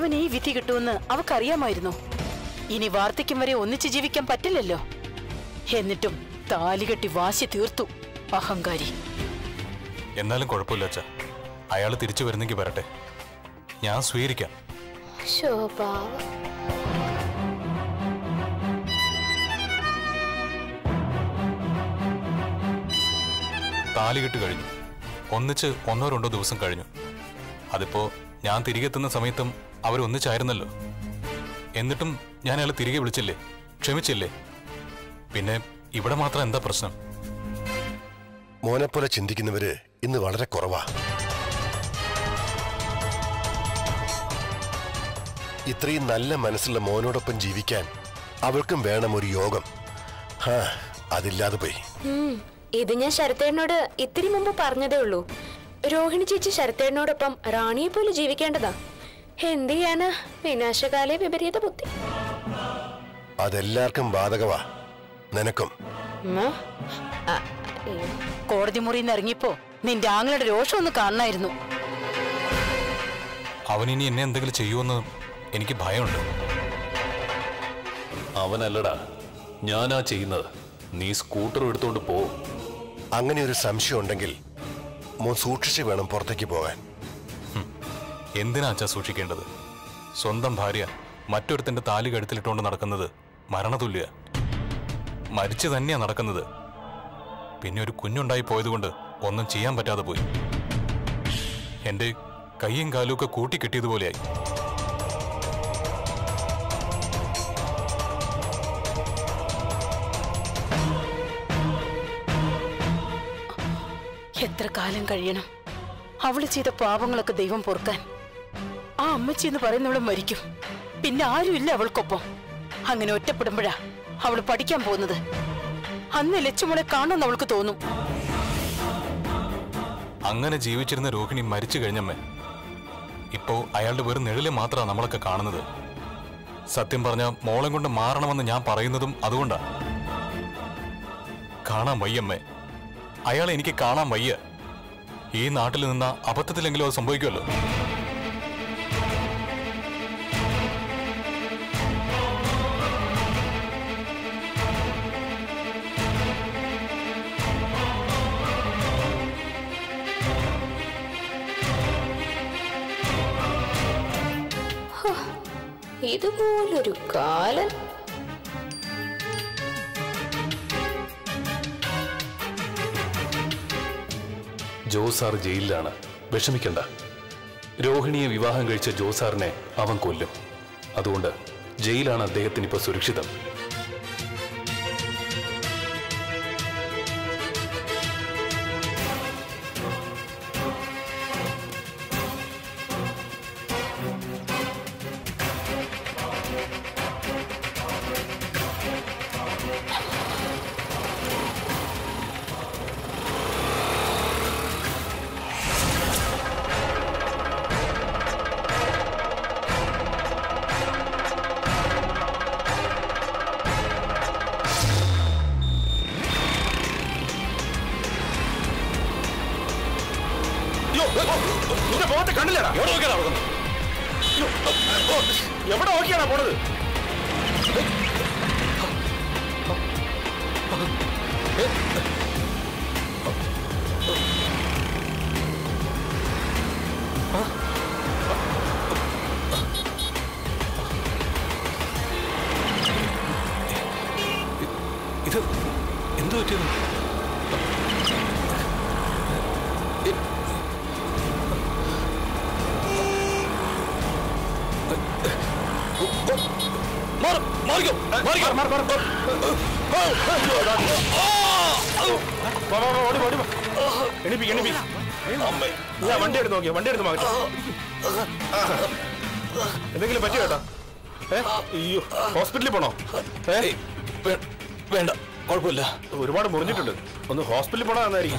അവൻ ഈ വിധി കിട്ടുമെന്ന് അവക്കറിയാമായിരുന്നു ഇനി വാർദ്ധക്യം വരെ ഒന്നിച്ചു ജീവിക്കാൻ പറ്റില്ലല്ലോ എന്നിട്ടും താലികെട്ടി വാശി തീർത്തു അഹങ്കാരി എന്നാലും കുഴപ്പമില്ല അച്ഛ അയാൾ തിരിച്ചു വരുന്നെങ്കിൽ വരട്ടെ ഞാൻ സ്വീകരിക്കാം ശോഭാവ താലികെട്ട് കഴിഞ്ഞു ഒന്നിച്ച് ഒന്നോ രണ്ടോ ദിവസം കഴിഞ്ഞു അതിപ്പോ ഞാൻ തിരികെ എത്തുന്ന സമയത്തും അവർ ഒന്നിച്ചായിരുന്നല്ലോ എന്നിട്ടും ഞാൻ അയാളെ തിരികെ വിളിച്ചില്ലേ ക്ഷമിച്ചില്ലേ പിന്നെ ഇവിടെ മാത്രം എന്താ പ്രശ്നം മോനെപ്പോലെ ചിന്തിക്കുന്നവര് ഇന്ന് വളരെ കുറവാ ഇത്രയും നല്ല മനസ്സുള്ള മോനോടൊപ്പം ജീവിക്കാൻ അവൾക്കും വേണം ഒരു യോഗം ഹാ അതില്ലാതെ പോയി ഉം, ഇത് ഞാൻ ശരത്തേട്ടനോട് ഇത്തിരി മുമ്പ് പറഞ്ഞതേ ഉള്ളൂ രോഹിണി ചേച്ചി ശരത്തേട്ടനോടൊപ്പം റാണിയെ പോലെ ജീവിക്കേണ്ടതാ എന്ത് ചെയ്യാനാ വിനാശകാലെ വിപരീത ബുദ്ധി അതെല്ലാവർക്കും ബാധകവാ നിനക്കും ഉം, ആ, അയ്യോ. കോടതി മുറിയിൽ നിന്ന് ഇറങ്ങിയപ്പോ നിന്റെ ആങ്ങളുടെ രോഷം ഒന്ന് കാണണമായിരുന്നു അവൻ ഇനി എന്നെ എന്തെങ്കിലും ചെയ്യുമെന്ന് എനിക്ക് ഭയമുണ്ട് അവനല്ലടാ ഞാനാ ചെയ്യുന്നത് നീ സ്കൂട്ടർ എടുത്തോണ്ട് പോ അങ്ങനെ ഒരു സംശയം ഉണ്ടെങ്കിൽ മോൻ സൂക്ഷിച്ച് വേണം പുറത്തേക്ക് പോകാൻ എന്തിനാ അച്ഛാ സൂക്ഷിക്കേണ്ടത് സ്വന്തം ഭാര്യ മറ്റൊരുത്തന്റെ താലി കഴുത്തിലിട്ടുകൊണ്ട് നടക്കുന്നത് മരണതുല്യ മരിച്ചു തന്നെയാ നടക്കുന്നത് പിന്നെ ഒരു കുഞ്ഞുണ്ടായി പോയതുകൊണ്ട് ഒന്നും ചെയ്യാൻ പറ്റാതെ പോയി എന്റെ കൈയും കാലും ഒക്കെ കൂട്ടിക്കെട്ടിയതുപോലെയായി എത്ര കാലം കഴിയണം അവള് ചെയ്ത പാപങ്ങളൊക്കെ ദൈവം പൊറുക്കാൻ ആ അമ്മച്ചി എന്ന് പറയുന്നവള് മരിക്കും പിന്നെ ആരുമില്ല അവൾക്കൊപ്പം അങ്ങനെ ഒറ്റപ്പെടുമ്പോഴാ അവള് പഠിക്കാൻ പോകുന്നത് അന്ന് ലച്ചുമോളെ കാണുമെന്ന് അവൾക്ക് തോന്നും അങ്ങനെ ജീവിച്ചിരുന്ന രോഹിണി മരിച്ചു കഴിഞ്ഞമ്മേ ഇപ്പോ അയാളുടെ വെറും നിഴല് മാത്രമാണ് നമ്മളൊക്കെ കാണുന്നത് സത്യം പറഞ്ഞ മോളെ കൊണ്ട് മാറണമെന്ന് ഞാൻ പറയുന്നതും അതുകൊണ്ടാ കാണാൻ വയ്യമ്മേ അയാളെ എനിക്ക് കാണാൻ വയ്യ ഈ നാട്ടിൽ നിന്ന അബദ്ധത്തിലെങ്കിലും അത് സംഭവിക്കുമല്ലോ ഇതുപോലൊരു കാലൻ ജോസാർ ജയിലിലാണ് വിഷമിക്കണ്ട രോഹിണിയെ വിവാഹം കഴിച്ച ജോസാറിനെ അവൻ കൊല്ലും അതുകൊണ്ട് ജയിലാണ് അദ്ദേഹത്തിന് ഇപ്പൊ സുരക്ഷിതം കണ്ടില്ലടാ എവിടെ നോക്കിയാണോ പോണത് ഇത് എന്തു പറ്റിയത് വാ, വാ, വാ, ഓടി വാ, ഓടി വാ. എണീപ്പിക്ക്, എണീപ്പിക്ക്. ഞാൻ വണ്ടി എടുത്ത് നോക്കിയോ വണ്ടി എടുത്ത് മാറ്റോ എന്തെങ്കിലും പറ്റിയോ കേട്ടോ ഏ അയ്യോ ഹോസ്പിറ്റലിൽ പോണോ ഏ വേ- വേണ്ട കുഴപ്പമില്ല ഒരുപാട് മുറിഞ്ഞിട്ടുണ്ട് ഒന്ന് ഹോസ്പിറ്റലിൽ പോണോ എന്നായിരിക്കും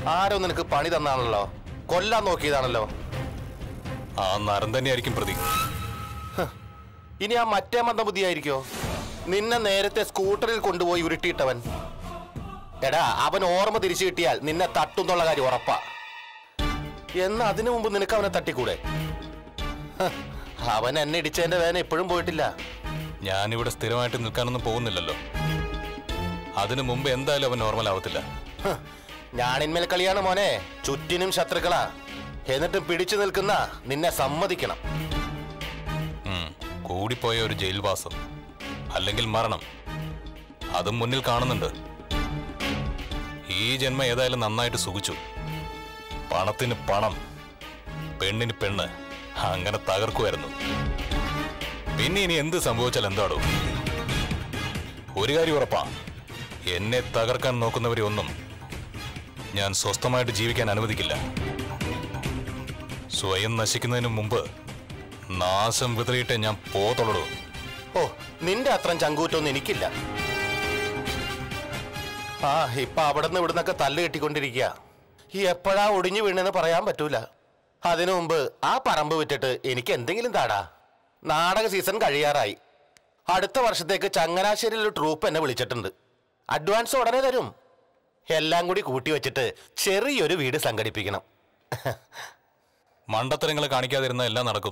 ആരോ നിനക്ക് പണി തന്നാണല്ലോ കൊല്ലാൻ നോക്കിയതാണല്ലോ ആ നരം തന്നെയായിരിക്കും പ്രതി ഇനി ആ മറ്റേ മന്ദബുദ്ധിയായിരിക്കോ നിന്നെ നേരത്തെ സ്കൂട്ടറിൽ കൊണ്ടുപോയി ഉരുട്ടിയിട്ടവൻ എടാ അവൻ ഓർമ്മ തിരിച്ചു കിട്ടിയാൽ നിന്നെ തട്ടുന്നുള്ള കാര്യം ഉറപ്പാ എന്ന് അതിനു മുമ്പ് നിനക്ക് അവനെ തട്ടിക്കൂടെ ഹ്, അവൻ എന്നെ ഇടിച്ചതിന്റെ വേദന ഇപ്പോഴും പോയിട്ടില്ല ഞാനിവിടെ സ്ഥിരമായിട്ട് നിൽക്കാനൊന്നും പോകുന്നില്ലല്ലോ അതിനു മുമ്പ് എന്തായാലും അവൻ നോർമൽ ആവത്തില്ല ഹ്, ഞാനിന്മേൽ കളിയാണ് മോനെ ചുറ്റിനും ശത്രുക്കളാ എന്നിട്ടും പിടിച്ചു നിൽക്കുന്ന നിന്നെ സമ്മതിക്കണം ഉം, കൂടിപ്പോയ ഒരു ജയിൽവാസം അല്ലെങ്കിൽ മരണം അതും മുന്നിൽ കാണുന്നുണ്ട് ഈ ജന്മം ഏതായാലും നന്നായിട്ട് സുഖിച്ചു പണത്തിന് പണം പെണ്ണിന് പെണ്ണ് അങ്ങനെ തകർക്കുമായിരുന്നു പിന്നെ ഇനി എന്ത് സംഭവിച്ചാൽ എന്താടോ ഒരു കാര്യം ഉറപ്പാ എന്നെ തകർക്കാൻ നോക്കുന്നവരെ ഒന്നും ഞാൻ സ്വസ്ഥമായിട്ട് ജീവിക്കാൻ അനുവദിക്കില്ല സ്വയം നശിക്കുന്നതിന് മുമ്പ് നാശം വിതറിയിട്ടേ ഞാൻ പോത്തുള്ളൂ ഓ നിന്റെ അത്രയും ചങ്കൂറ്റൊന്നും എനിക്കില്ല ആ ഇപ്പൊ അവിടെ നിന്ന് ഇവിടുന്നൊക്കെ തല്ല് കെട്ടിക്കൊണ്ടിരിക്കുക ഈ എപ്പോഴാ ഒടിഞ്ഞു വീണെന്ന് പറയാൻ പറ്റൂല അതിനു മുമ്പ് ആ പറമ്പ് വിറ്റിട്ട് എനിക്ക് എന്തെങ്കിലും താടാ നാടക സീസൺ കഴിയാറായി അടുത്ത വർഷത്തേക്ക് ചങ്ങനാശ്ശേരിയിൽ ഒരു ട്രൂപ്പ് എന്നെ വിളിച്ചിട്ടുണ്ട് അഡ്വാൻസ് ഉടനെ തരും എല്ലാം കൂടി കൂട്ടി വെച്ചിട്ട് ചെറിയൊരു വീട് സംഘടിപ്പിക്കണം മണ്ടത്തരങ്ങൾ കാണിക്കാതിരുന്ന എല്ലാം നടക്കും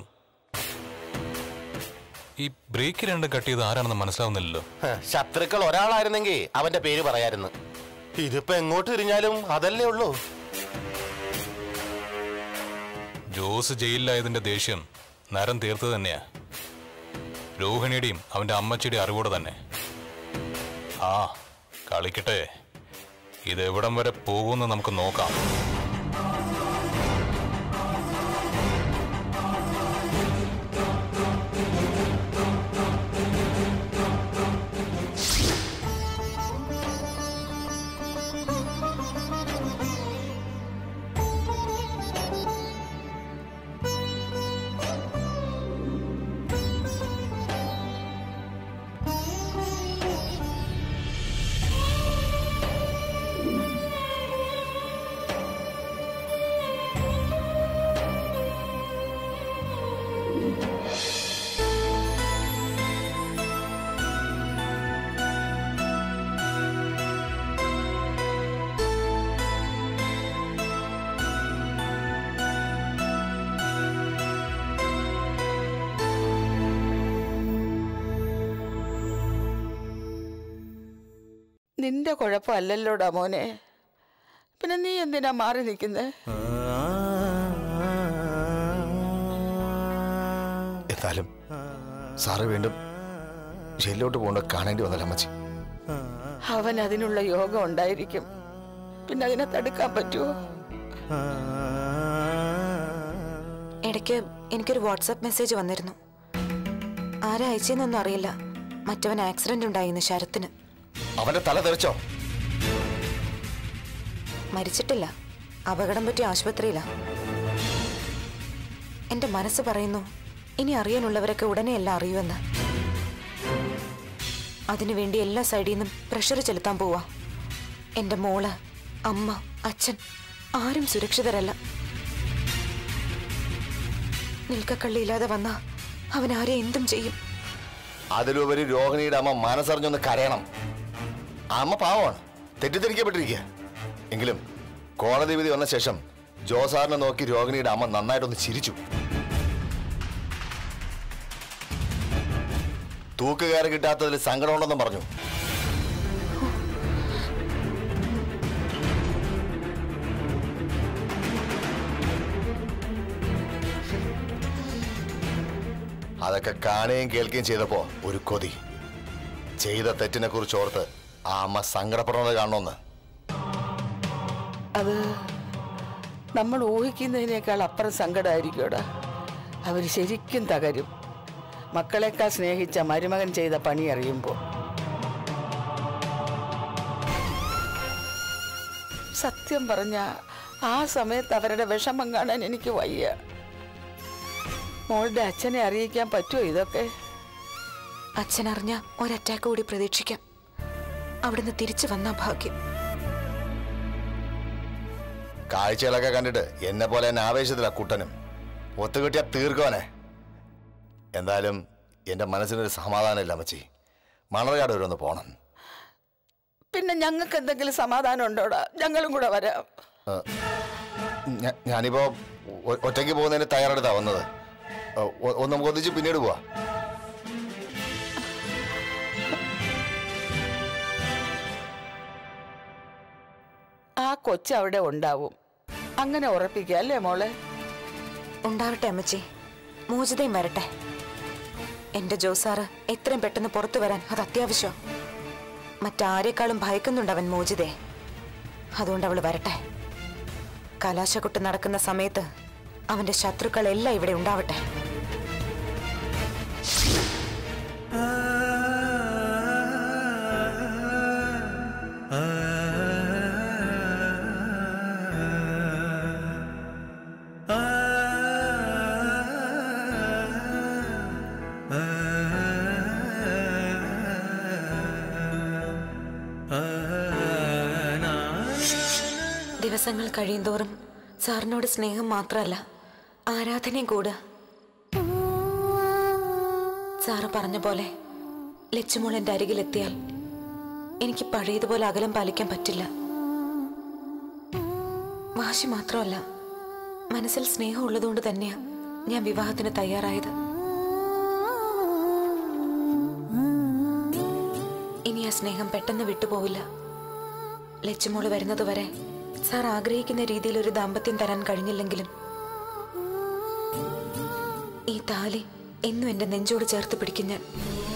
ഈ ബ്രേക്ക് രണ്ടും കട്ട് ചെയ്ത് ആരാണെന്ന് മനസ്സിലാവുന്നില്ലല്ലോ ഹ, ശത്രുക്കൾ ഒരാളായിരുന്നെങ്കിൽ അവന്റെ പേര് പറയായിരുന്നു ഇതിപ്പോ എങ്ങോട്ട് തിരിഞ്ഞാലും അതല്ലേ ഉള്ളൂ ജോസ് ജയിലിലായതിന്റെ ദേഷ്യം നരം തീർത്ത് തന്നെയാ രോഹിണിയുടെയും അവന്റെ അമ്മച്ചിയുടെ അറിവോടെ തന്നെ ആ കളിക്കട്ടെ ഇത് എവിടം വരെ പോകുമെന്ന് നമുക്ക് നോക്കാം നിന്റെ കുഴപ്പമല്ലല്ലോടാ മോനെ പിന്നെ നീ എന്തിനാ മാറി നിൽക്കുന്നത് എന്നാലും സാറ് വീണ്ടും ജയിലിലോട്ട് പോകേണ്ട കാണേണ്ടി വന്നല്ലോ അമ്മച്ചി അവൻ അതിനുള്ള യോഗം ഉണ്ടായിരിക്കും പിന്നെ അതിനെ തടുക്കാൻ പറ്റുമോ ഇടയ്ക്ക് എനിക്കൊരു വാട്സാപ്പ് മെസ്സേജ് വന്നിരുന്നു ആരാ അയച്ചെന്നൊന്നും അറിയില്ല മറ്റവൻ ആക്സിഡന്റ് ഉണ്ടായിരുന്നു ശരത്തിന് അവന്റെ തല തെറിച്ചോ മരിച്ചിട്ടില്ല അപകടം പറ്റിയ ആശുപത്രിയിലാ എന്റെ മനസ്സ് പറയുന്നു ഇനി അറിയാനുള്ളവരൊക്കെ ഉടനെ എല്ലാം അറിയുമെന്ന് അതിനുവേണ്ടി എല്ലാ സൈഡിൽ നിന്നും പ്രഷർ ചെലുത്താൻ പോവാ എന്റെ മോള് അമ്മ അച്ഛൻ ആരും സുരക്ഷിതരല്ല നിൽക്കക്കള്ളിയില്ലാതെ വന്ന അവൻ ആരെ എന്തും ചെയ്യും അതിലുപരി രോഹിണിയുടെ അമ്മ മനസ്സറിഞ്ഞൊന്ന് കരയണം ആ അമ്മ പാവമാണ് തെറ്റിദ്ധരിക്കപ്പെട്ടിരിക്കുക എങ്കിലും കോടതി വിധി വന്ന ശേഷം ജോസാറിനെ നോക്കി രോഹിണിയുടെ അമ്മ നന്നായിട്ടൊന്ന് ചിരിച്ചു തൂക്കുകാരൻ കിട്ടാത്തതിൽ സങ്കടമുണ്ടെന്നും പറഞ്ഞു അതൊക്കെ കാണുകയും കേൾക്കുകയും ചെയ്തപ്പോ ഒരു കൊതി ചെയ്ത തെറ്റിനെ കുറിച്ച് ഓർത്ത് ആ അമ്മ സങ്കടപ്പെടുന്നത് കാണണമെന്ന് അത് നമ്മൾ ഊഹിക്കുന്നതിനേക്കാൾ അപ്പുറം സങ്കടമായിരിക്കുമോടാ അവർ ശരിക്കും തകരും മക്കളെക്കാൾ സ്നേഹിച്ച മരുമകൻ ചെയ്ത പണി അറിയുമ്പോൾ സത്യം പറഞ്ഞ ആ സമയത്ത് അവരുടെ വിഷമം കാണാൻ എനിക്ക് വയ്യ മോളുടെ അച്ഛനെ അറിയിക്കാൻ പറ്റുമോ ഇതൊക്കെ അച്ഛൻ അറിഞ്ഞ ഒരറ്റാക്ക് കൂടി പ്രതീക്ഷിക്കാം അവിടുന്ന് തിരിച്ചു വന്ന ഭാഗ്യം കാഴ്ചകളൊക്കെ കണ്ടിട്ട് എന്നെ പോലെ തന്നെ ആവേശത്തിലാ കുട്ടനും ഒത്തുകിട്ടിയ തീർക്കോനെ എന്തായാലും എൻ്റെ മനസ്സിനൊരു സമാധാനമില്ല അമ്മച്ചി മണർകാട് വരെ ഒന്ന് പോണം പിന്നെ ഞങ്ങൾക്ക് എന്തെങ്കിലും സമാധാനം ഉണ്ടോടാ ഞങ്ങളും കൂടെ വരാം ഞാ- ഞാനിപ്പോ ഒ- ഒറ്റയ്ക്ക് പോകുന്നതിന് തയ്യാറെടുത്താ വന്നത് ഒ- ഒ- ഒന്ന് നമുക്ക് ഒന്നിച്ച് പിന്നീട് പോവാ ആ കൊച്ചു അവിടെ ഉണ്ടാവും അങ്ങനെ ഉറപ്പിക്കുക അല്ലേ മോളെ ഉണ്ടാവട്ടെ അമ്മച്ചി മോചിതയും വരട്ടെ എന്റെ ജോസാറ് എത്രയും പെട്ടെന്ന് പുറത്തു വരാൻ അത് അത്യാവശ്യം മറ്റാരേക്കാളും ഭയക്കുന്നുണ്ട് അവൻ മോചിതയെ അതുകൊണ്ട് അവള് വരട്ടെ കലാശക്കൊട്ട് നടക്കുന്ന സമയത്ത് അവന്റെ ശത്രുക്കളെല്ലാം ഇവിടെ ഉണ്ടാവട്ടെ ദിവസങ്ങൾ കഴിയുന്തോറും സാറിനോട് സ്നേഹം മാത്രമല്ല ആരാധനയും കൂടുക സാറ് പറഞ്ഞ പോലെ ലച്ചുമോൾ എൻ്റെ അരികിലെത്തിയാൽ എനിക്ക് പഴയതുപോലെ അകലം പാലിക്കാൻ പറ്റില്ല വാശി മാത്രമല്ല മനസ്സിൽ സ്നേഹം ഉള്ളതുകൊണ്ട് തന്നെയാ ഞാൻ വിവാഹത്തിന് തയ്യാറായത് ഇനി ആ സ്നേഹം പെട്ടെന്ന് വിട്ടുപോവില്ല ലച്ചുമോള് വരുന്നതുവരെ സാർ ആഗ്രഹിക്കുന്ന രീതിയിൽ ഒരു ദാമ്പത്യം തരാൻ കഴിഞ്ഞില്ലെങ്കിലും ഈ താലി എന്നും എന്റെ നെഞ്ചോട് ചേർത്ത് പിടിക്കും ഞാൻ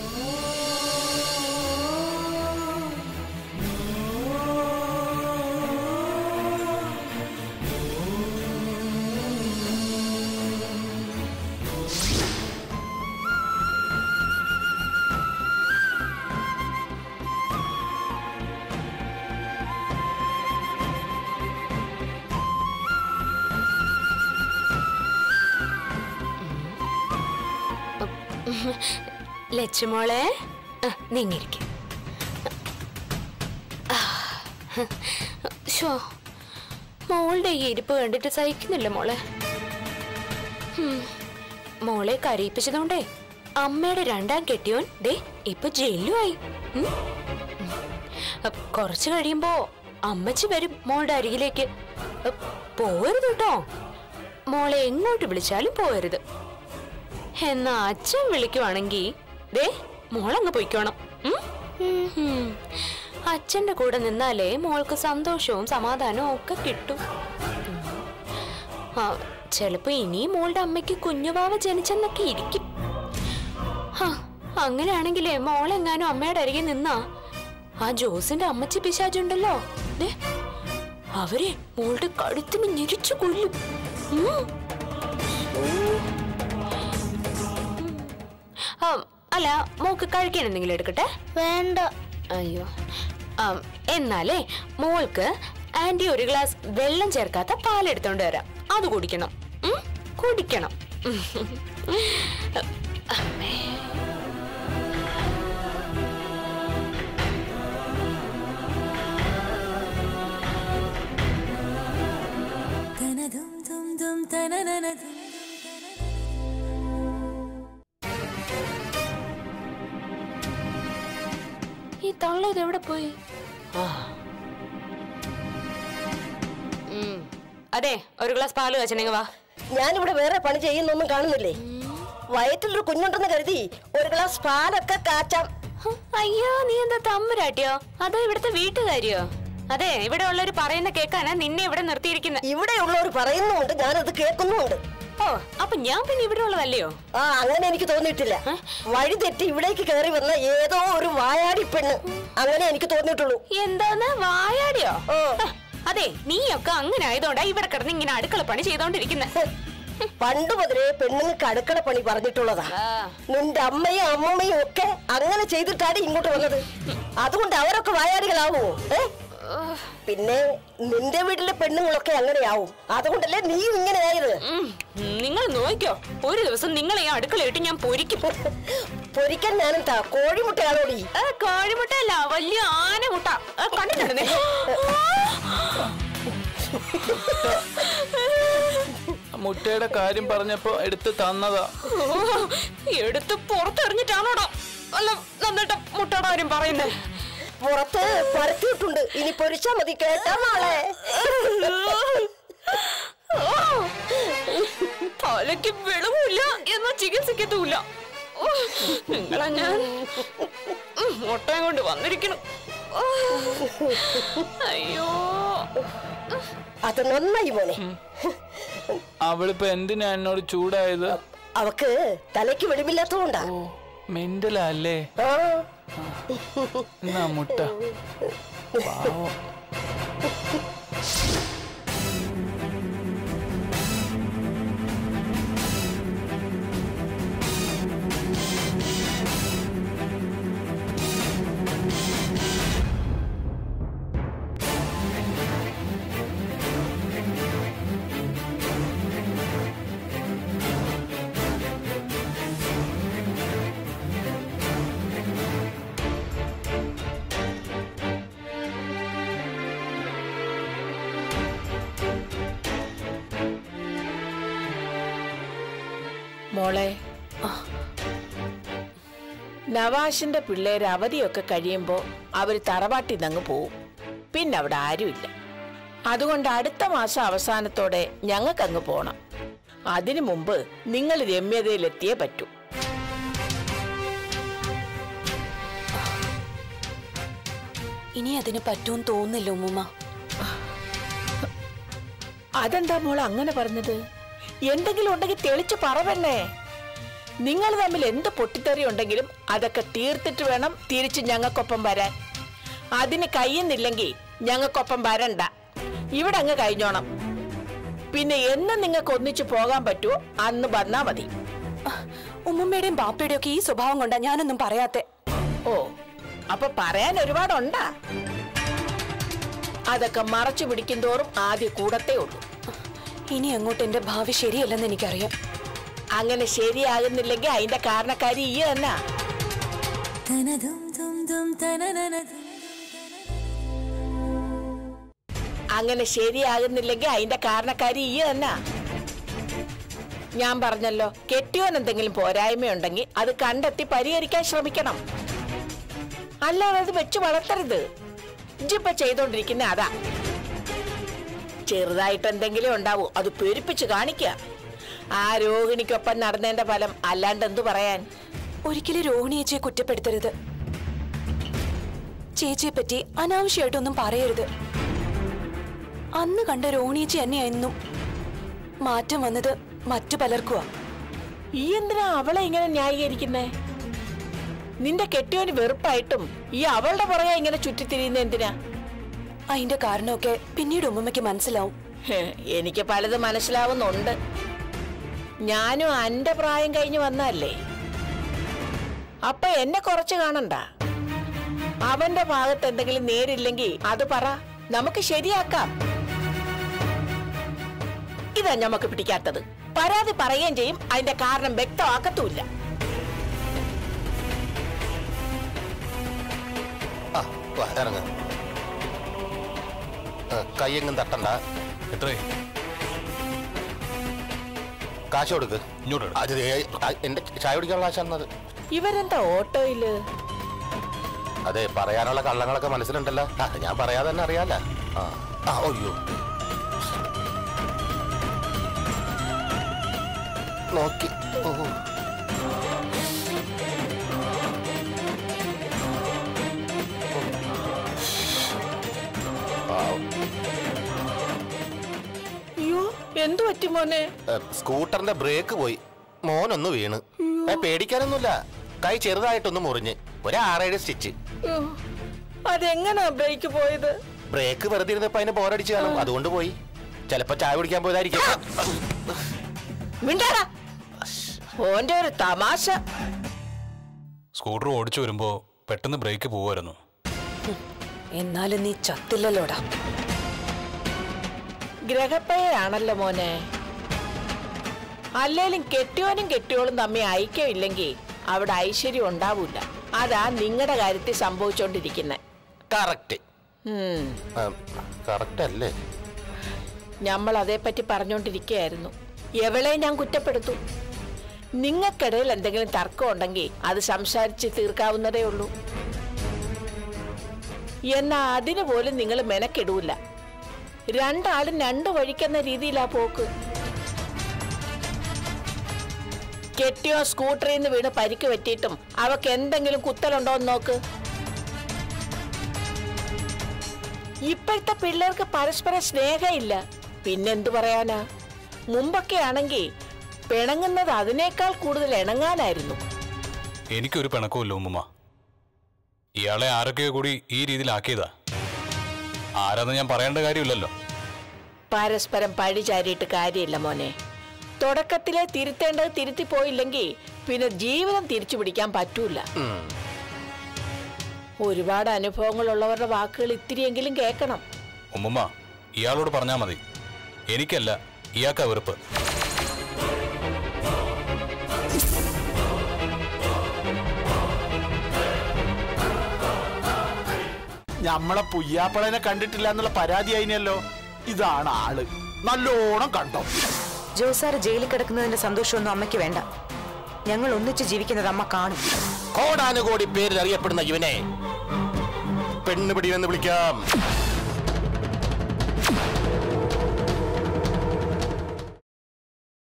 ലച്ചുമോളെ നീങ്ങിരിക്കും ഷോ മോളുടെ ഈ ഇരിപ്പ് കണ്ടിട്ട് സഹിക്കുന്നില്ല മോളെ ഹും, മോളെ കരയിപ്പിച്ചതുകൊണ്ടേ അമ്മയുടെ രണ്ടാം കെട്ടിയോൻ ദേ ഇപ്പൊ ജയിലുമായി ഉം. ഉം. അപ്പ് കുറച്ച് കഴിയുമ്പോ അമ്മച്ചി വരും മോളുടെ അരികിലേക്ക് അപ്പ് പോകരുത് കേട്ടോ മോളെ എങ്ങോട്ട് വിളിച്ചാലും പോകരുത് എന്നാ അച്ഛൻ വിളിക്കുവാണെങ്കി ദേ മോളങ്ങ് പൊയ്ക്കോണം ഉം? ഉം. അച്ഛന്റെ കൂടെ നിന്നാലേ മോൾക്ക് സന്തോഷവും സമാധാനവും ഒക്കെ കിട്ടും ഉം. ആ ചിലപ്പോ ഇനിയും മോളുടെ അമ്മയ്ക്ക് കുഞ്ഞുവാവ ജനിച്ചെന്നൊക്കെ ഇരിക്കും ആ അങ്ങനെയാണെങ്കിലേ മോളെങ്ങാനും അമ്മയുടെ അരികെ നിന്നാ ആ ജോസിന്റെ അമ്മച്ചി പിശാചുണ്ടല്ലോ ദേ അവരെ മോളുടെ കഴുത്തിന് ഞെരിച്ചു കൊല്ലും ഉം. ആ, അല്ല മോക്ക് കഴിക്കാൻ എന്തെങ്കിലും എടുക്കട്ടെ വേണ്ട അയ്യോ ആ, എന്നാലേ മോൾക്ക് ആന്റി ഒരു ഗ്ലാസ് വെള്ളം ചേർക്കാത്ത പാലെടുത്തോണ്ട് വരാം അത് കുടിക്കണം ഉം? കുടിക്കണം ഉം. അമ്മേ ഈ തള്ള ഇത് എവിടെ പോയി ആ. ഉം. അതെ ഒരു ഗ്ലാസ് പാല് വെച്ചിട്ടുണ്ടെങ്കിൽ വാ ഞാനിവിടെ വേറെ പണി ചെയ്യുന്നൊന്നും കാണുന്നില്ലേ വയറ്റിലൊരു കുഞ്ഞുണ്ടെന്ന് കരുതി ഒരു ഗ്ലാസ് പാലൊക്കെ കാച്ചാം ഹ്, അയ്യോ നീ എന്താ തമ്പുരാട്ടിയോ അതോ ഇവിടുത്തെ വീട്ടുകാരിയോ അതെ ഇവിടെ ഉള്ളവര് പറയുന്ന കേക്കാനാ നിന്നെ ഇവിടെ നിർത്തിയിരിക്കുന്നത് ഇവിടെയുള്ളവർ പറയുന്നുമുണ്ട് ഞാനത് കേൾക്കുന്നുമുണ്ട് ഓ അപ്പൊ ഞാൻ പിന്നെ ഇവിടെ ഉള്ളതല്ലയോ ആ അങ്ങനെ എനിക്ക് തോന്നിയിട്ടില്ല വഴി തെറ്റി ഇവിടേക്ക് കയറി വന്ന ഏതോ ഒരു വായാടി പെണ്ണ് അങ്ങനെ എനിക്ക് തോന്നിയിട്ടുള്ളൂ എന്താന്ന് വായാടിയോ ഓ. ഹ, അതെ നീയൊക്കെ അങ്ങനെ ആയതുകൊണ്ടാ ഇവിടെ കിടന്ന് ഇങ്ങനെ അടുക്കള പണി ചെയ്തോണ്ടിരിക്കുന്നത് പണ്ട് മുതലേ പെണ്ണുങ്ങൾക്ക് അടുക്കള പണി പറഞ്ഞിട്ടുള്ളതാ നിന്റെ അമ്മയും അമ്മമ്മയും ഒക്കെ അങ്ങനെ ചെയ്തിട്ടാണ് ഇങ്ങോട്ട് വന്നത് അതുകൊണ്ട് അവരൊക്കെ വായാടികളാവോ ഏ പിന്നെ നിന്റെ വീട്ടിലെ പെണ്ണുങ്ങളൊക്കെ അങ്ങനെയാവും അതുകൊണ്ടല്ലേ നീ ഇങ്ങനെ ആയത് നിങ്ങൾ നോക്കിയോ ഒരു ദിവസം നിങ്ങളെ ഈ അടുക്കളയിട്ട് ഞാൻ പൊരിക്കും പൊരിക്കാൻ ഞാനെന്താ കോഴിമുട്ടയാണോടി ഏ, കോഴിമുട്ടയല്ല വലിയ ആനമുട്ട ഏ, കണ്ടിട്ടുണ്ട് നീ? മുട്ടയുടെ കാര്യം പറഞ്ഞപ്പോ എടുത്ത് തന്നതാ എടുത്ത് പുറത്തെറിഞ്ഞിട്ടാണോടാ അല്ല നന്നിട്ട് മുട്ടയുടെ കാര്യം പറയുന്നേ പുറത്ത് പരത്തിയിട്ടുണ്ട് ഇനി പൊരിച്ചാ മതി കേട്ടാ നാളെ തലയ്ക്ക് വെളിവില്ല എന്നാ ചികിത്സിക്കത്തുമില്ല ഓ, നിങ്ങളെ ഞാൻ ഉം, മുട്ടയും കൊണ്ട് വന്നിരിക്കണം ഓ, അയ്യോ അത് നന്നായി മോനെ അവളിപ്പോ എന്തിനാ എന്നോട് ചൂടായത് അവക്ക് തലയ്ക്ക് വെളിവില്ലാത്തതുകൊണ്ടാ മെന്റലല്ലേ ആ എന്നാ മുട്ട പാവം. മോളെ നവാഷിന്റെ പിള്ളേര് അവധിയൊക്കെ കഴിയുമ്പോ അവര് തറവാട്ടിൽ നിന്ന് പോവും പിന്നെ അവിടെ ആരുമില്ല അതുകൊണ്ട് അടുത്ത മാസം അവസാനത്തോടെ ഞങ്ങൾക്കങ്ങ് പോണം അതിനു മുമ്പ് നിങ്ങൾ രമ്യതയിലെത്തിയേ പറ്റൂ ഇനി അതിന് പറ്റുമെന്ന് തോന്നുന്നില്ല ഉമ്മുമ്മ അതെന്താ മോൾ അങ്ങനെ പറഞ്ഞത് എന്തെങ്കിലും ഉണ്ടെങ്കിൽ തെളിച്ച് പറവല്ലേ നിങ്ങൾ തമ്മിൽ എന്ത് പൊട്ടിത്തെറി ഉണ്ടെങ്കിലും അതൊക്കെ തീർത്തിട്ട് വേണം തിരിച്ച് ഞങ്ങൾക്കൊപ്പം വരാൻ അതിന് കഴിയുന്നില്ലെങ്കിൽ ഞങ്ങൾക്കൊപ്പം വരണ്ട ഇവിടെ അങ്ങ് കഴിഞ്ഞോണം പിന്നെ എന്ന് നിങ്ങൾക്ക് ഒന്നിച്ചു പോകാൻ പറ്റുമോ അന്ന് വന്നാ മതി ഉമ്മുമ്മയുടെയും ബാപ്പയുടെയും ഒക്കെ ഈ സ്വഭാവം കൊണ്ടാ ഞാനൊന്നും പറയാത്തെ ഓ അപ്പൊ പറയാൻ ഒരുപാടുണ്ടാ അതൊക്കെ മറച്ചു പിടിക്കും തോറും ആദ്യം കൂടത്തേ ഉള്ളൂ ഇനി അങ്ങോട്ട് എന്റെ ഭാവി ശരിയല്ലെന്ന് എനിക്കറിയാം അങ്ങനെ ശരിയാകുന്നില്ലെങ്കിൽ അതിന്റെ കാരണക്കാരി ഈ തന്നെ അങ്ങനെ ശരിയാകുന്നില്ലെങ്കിൽ അതിന്റെ കാരണക്കാരി ഈ തന്നെ ഞാൻ പറഞ്ഞല്ലോ കെട്ടിയോൻ എന്തെങ്കിലും പോരായ്മയുണ്ടെങ്കിൽ അത് കണ്ടെത്തി പരിഹരിക്കാൻ ശ്രമിക്കണം അല്ലാതെ അത് വെച്ച് വളർത്തരുത് ഇജിപ്പോ ചെയ്തോണ്ടിരിക്കുന്ന അതാ ചെറുതായിട്ട് എന്തെങ്കിലും ഉണ്ടാവൂ അത് പെരുപ്പിച്ച് കാണിക്കുക ആ രോഹിണിക്കൊപ്പം നടന്നതിന്റെ ഫലം അല്ലാണ്ട് എന്തു പറയാൻ ഒരിക്കലും രോഹിണി ചേച്ചിയെ കുറ്റപ്പെടുത്തരുത് ചേച്ചിയെ പറ്റി അനാവശ്യമായിട്ടൊന്നും പറയരുത് അന്ന് കണ്ട രോഹിണി ചേച്ചി തന്നെയായിരുന്നു മാറ്റം വന്നത് മറ്റു പലർക്കുവാ ഈ എന്തിനാ അവളെ ഇങ്ങനെ ന്യായീകരിക്കുന്നേ നിന്റെ കെട്ടിയോന് വെറുപ്പായിട്ടും ഈ അവളുടെ പുറകെ ഇങ്ങനെ ചുറ്റിത്തിരിയുന്ന എന്തിനാ അതിന്റെ കാരണമൊക്കെ പിന്നീട് ഉമ്മമ്മയ്ക്ക് മനസ്സിലാവും ഹേ, എനിക്ക് പലതും മനസ്സിലാവുന്നുണ്ട് ഞാനും അന്റെ പ്രായം കഴിഞ്ഞു വന്നല്ലേ അപ്പൊ എന്നെ കുറച്ച് കാണണ്ട അവന്റെ ഭാഗത്ത് എന്തെങ്കിലും നേരില്ലെങ്കിൽ അത് പറ നമുക്ക് ശരിയാക്കാം ഇതാ ഞമ്മക്ക് പിടിക്കാത്തത് പരാതി പറയുകയും ചെയ്യും അതിന്റെ കാരണം വ്യക്തമാക്കത്തുമില്ല ആ വാ, ഇറങ്ങ് ആ, കൈയെങ്ങും തട്ടണ്ട എത്രേ കാശ് കൊടുക്ക് ഇങ്ങോട്ട് എടുക്ക്. അത് ദേ, ആ, എന്റെ ചായ കുടിക്കാനുള്ള കാശാണത് ഇവരെന്താ ഓട്ടോയില് അതെ പറയാനുള്ള കള്ളങ്ങളൊക്കെ മനസ്സിലുണ്ടല്ലോ ആ, ഞാൻ പറയാതെ തന്നെ അറിയാല ആ ആ അയ്യോ നോക്കി ഓ അയ്യോ എന്തു പറ്റി മോനെ ഏ, സ്കൂട്ടറിന്റെ ബ്രേക്ക് പോയി മോനൊന്ന് വീണ് ഏ, പേടിക്കാനൊന്നുമില്ല കൈ ചെറുതായിട്ടൊന്ന് മുറിഞ്ഞ് ഒരു ആറേഴ് സ്റ്റിച്ച് അയ്യോ, അതെങ്ങനാ ബ്രേക്ക് പോയത് ബ്രേക്ക് വെറുതെ ഇരുന്നപ്പോ അതിന് ബോറടിച്ച് കാണും അതുകൊണ്ട് പോയി ചിലപ്പോ ചായ കുടിക്കാൻ പോയതായിരിക്കും മിണ്ടാടാ ഓന്റെ ഒരു തമാശ സ്കൂട്ടർ ഓടിച്ചു വരുമ്പോ പെട്ടെന്ന് ബ്രേക്ക് പോവായിരുന്നു എന്നാലും നീ ചത്തില്ലല്ലോടാ ഗ്രഹപ്പയാണല്ലോ മോനെ അല്ലേലും കെട്ടിയോനും കെട്ടിയോളും തമ്മിൽ ഐക്യമില്ലെങ്കിൽ അവിടെ ഐശ്വര്യം ഉണ്ടാവൂല അതാ നിങ്ങളുടെ കാര്യത്തിൽ സംഭവിച്ചോണ്ടിരിക്കുന്നത് കറക്റ്റ് കറക്റ്റ് അല്ലേ നമ്മൾ അതേപ്പറ്റി പറഞ്ഞോണ്ടിരിക്കുകയായിരുന്നു എവളെ ഞാൻ കുറ്റപ്പെടുത്തു നിങ്ങൾക്കിടയിൽ എന്തെങ്കിലും തർക്കം ഉണ്ടെങ്കിൽ അത് സംസാരിച്ച് തീർക്കാവുന്നതേ ഉള്ളൂ എന്നാ അതിന് പോലും നിങ്ങൾ മെനക്കെടൂല രണ്ടാളും രണ്ട് വഴിക്കുന്ന രീതിയിലാ പോക്ക് കെട്ടിയോ സ്കൂട്ടറിൽ നിന്ന് വീണ് പരിക്ക് പറ്റിയിട്ടും അവക്ക് എന്തെങ്കിലും കുത്തലുണ്ടോ എന്ന് നോക്ക് ഇപ്പോഴത്തെ പിള്ളേർക്ക് പരസ്പരം സ്നേഹമില്ല പിന്നെന്തു പറയാനാ മുമ്പൊക്കെ ആണെങ്കിൽ പിണങ്ങുന്നത് അതിനേക്കാൾ കൂടുതൽ ഇണങ്ങാനായിരുന്നു എനിക്കൊരു പിണക്കമില്ല ഉമ്മുമ്മ ഇയാളെ ആരൊക്കെയോ കൂടി ഈ രീതിയിലാക്കിയതാ ആരാന്ന് ഞാൻ പറയേണ്ട കാര്യമില്ലല്ലോ പരസ്പരം പഴി ചാരിയിട്ട് കാര്യമില്ല മോനെ തുടക്കത്തിലെ തിരുത്തേണ്ടത് തിരുത്തി പോയില്ലെങ്കിൽ പിന്നെ ജീവിതം തിരിച്ചു പിടിക്കാൻ പറ്റൂല ഒരുപാട് അനുഭവങ്ങളുള്ളവരുടെ വാക്കുകൾ ഇത്തിരിയെങ്കിലും കേൾക്കണം ഉമ്മുമ്മ ഇയാളോട് പറഞ്ഞാൽ മതി എനിക്കല്ല ഇയാൾക്കാ വെറുപ്പ് ഞമ്മളെ പുയ്യാപ്പളനെ കണ്ടിട്ടില്ല എന്നുള്ള പരാതി അതിനല്ലോ ഇതാണ് ആള് നല്ലോണം കണ്ടോ ജോസാറ് ജയിലിൽ കിടക്കുന്നതിന്റെ സന്തോഷമൊന്നും അമ്മയ്ക്ക് വേണ്ട ഞങ്ങൾ ഒന്നിച്ച് ജീവിക്കുന്നത് അമ്മ കാണും കോടാനുകോടി പേരിൽ അറിയപ്പെടുന്ന ഇവനെ പെണ്ണുപിടി എന്ന് വിളിക്കാം